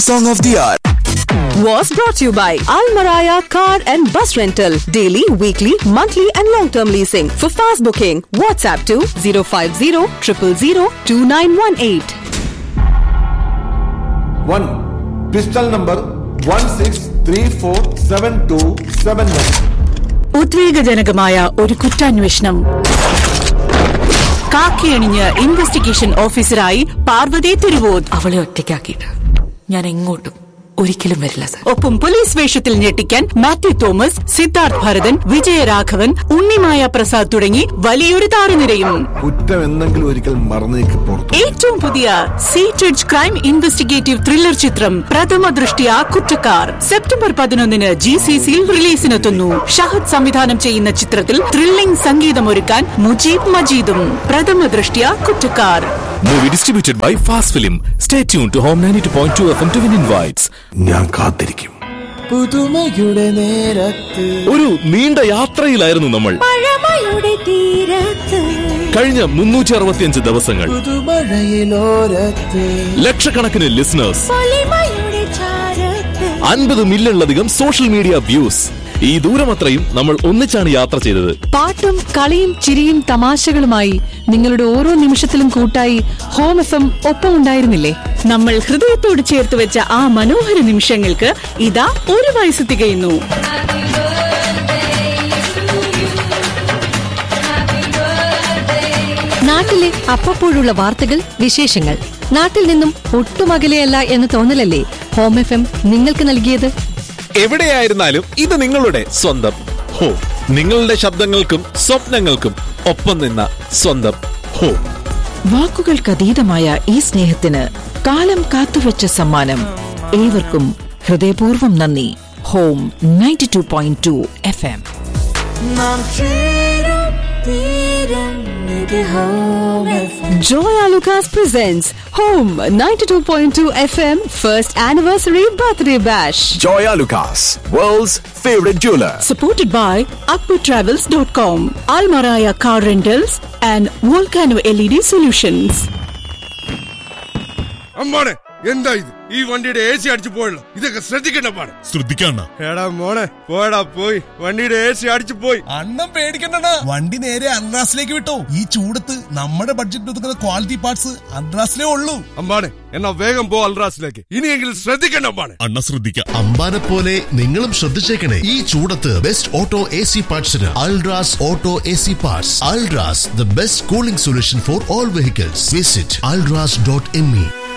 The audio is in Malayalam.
Song of the Hour. was brought to you by Al Maraya Car and Bus Rental. Daily, weekly, monthly, and long term leasing. For fast booking, WhatsApp to 050 000 2918. one pistol number one six three four seven two seven one ഉദ്വേഗജനകമായ ഒരു കുറ്റാന്വേഷണം കാക്കിയണിഞ്ഞ് ഇൻവെസ്റ്റിഗേഷൻ ഓഫീസറായി പാർവതി തിരുവോത് അവളെ ഒറ്റയ്ക്കാക്കിയിട്ട് ഞാൻ എങ്ങോട്ടും ഒരിക്കലും വരില്ല സർ ഒപ്പം പോലീസ് വേഷത്തിൽ ഞെട്ടിക്കാൻ മാത്യു തോമസ് സിദ്ധാർത്ഥ് ഭരതൻ വിജയരാഘവൻ ഉണ്ണിമായ പ്രസാദ് തുടങ്ങി വലിയൊരു താരനിരയും കുറ്റം എന്തെങ്കിലും ഒരിക്കൽ മറന്നേക്ക് പുറത്തു ഏറ്റവും പുതിയ സീറ്റഡ് ക്രൈം ഇൻവെസ്റ്റിഗേറ്റീവ് ത്രില്ലർ ചിത്രം പ്രഥമ ദൃഷ്ടിയ കുറ്റക്കാർ സെപ്റ്റംബർ പതിനൊന്നിന് ജി സി സിയിൽ റിലീസിനെത്തുന്നു ഷഹദ് സംവിധാനം ചെയ്യുന്ന ചിത്രത്തിൽ ത്രില്ലിംഗ് സംഗീതമൊരുക്കാൻ മുജീബ് മജീദും പ്രഥമ ദൃഷ്ടിയ കുറ്റക്കാർ Movie distributed by Fast Film. Stay tuned to Home 92.2 FM to win invites. ഞാൻ കാത്തിരിക്കും പുതുമയുടെ നേരത്ത് ഒരു നീണ്ട യാത്രയിലായിരുന്നു നമ്മൾ കഴിഞ്ഞ മുന്നൂറ്റി അറുപത്തിയഞ്ച് ദിവസങ്ങൾ പുതുമഴയിലോരത്ത് ലക്ഷക്കണക്കിന് ലിസണേഴ്സ് അൻപത് മില്യണിലധികം സോഷ്യൽ മീഡിയ വ്യൂസ് ഈ ദൂരമത്രയും നമ്മൾ ഒന്നിച്ചാണ് യാത്ര ചെയ്തത് പാട്ടും കളിയും ചിരിയും തമാശകളുമായി നിങ്ങളുടെ ഓരോ നിമിഷത്തിലും കൂട്ടായി ഹോം എഫ് എം ഒപ്പം ഉണ്ടായിരുന്നില്ലേ നമ്മൾ ഹൃദയത്തോട് ചേർത്ത് വെച്ച ആ മനോഹര നിമിഷങ്ങൾക്ക് ഇതാ ഒരു വയസ്സ് തികയുന്നു നാട്ടിലെ അപ്പപ്പോഴുള്ള വാർത്തകൾ വിശേഷങ്ങൾ നാട്ടിൽ നിന്നും ഒട്ടും അകലെയല്ല എന്ന തോന്നലല്ലേ ഹോം എഫ് എം നിങ്ങൾക്ക് നൽകിയത് എവിടെയായിരുന്നാലും ഇത് നിങ്ങളുടെ സ്വന്തം ഹോ നിങ്ങളുടെ ശബ്ദങ്ങൾക്കും സ്വപ്നങ്ങൾക്കും ഒപ്പം നിന്ന സ്വന്തം ഹോ വാക്കുകൾക്കതീതമായ ഈ സ്നേഹത്തിന് കാലം കാത്തുവച്ച സമ്മാനം ഏവർക്കും ഹൃദയപൂർവ്വം നന്ദി home ninety two point two F M നാം ചേരും തീരും ഇത് home FM. Joya Lucas presents Home 92.2 FM First Anniversary Birthday Bash. Joya Lucas, world's favorite jeweler. Supported by Akbar travels dot com ആൽമറായ car rentals and volcano L E D solutions അമ്മാണെ എന്താ ഇത് ഈ വണ്ടിയുടെ എ സി അടിച്ചു പോയല്ലോ ഇതൊക്കെ ശ്രദ്ധിക്കണ്ട പാടെ ശ്രദ്ധിക്കണ്ട എടാ മോളെ പോയടാ പോയി വണ്ടിയുടെ എ സി അടിച്ചു പോയി അണ്ണം പേടിക്കണ്ട വണ്ടി നേരെ അൺറാസിലേക്ക് വിട്ടോ ഈ ചൂടത്ത് നമ്മുടെ ബഡ്ജറ്റ് ഒതുക്കുന്ന ക്വാളിറ്റി പാർട്സ് അൺറാസിലേ ഉള്ളൂ അമ്പാണെ എന്നാ വേഗം പോ അൽറാസിലേക്ക് ഇനിയെങ്കിലും ശ്രദ്ധിക്കണ്ട അമ്പാണെ അണ്ണ ശ്രദ്ധിക്കാം അമ്പാനെ പോലെ നിങ്ങളും ശ്രദ്ധിച്ചേക്കണേ ഈ ചൂടത്ത് ബെസ്റ്റ് ഓട്ടോ എ സി പാർട്സിന് Ultras auto A C parts Ultras the best cooling solution for all vehicles visit Ultras dot M E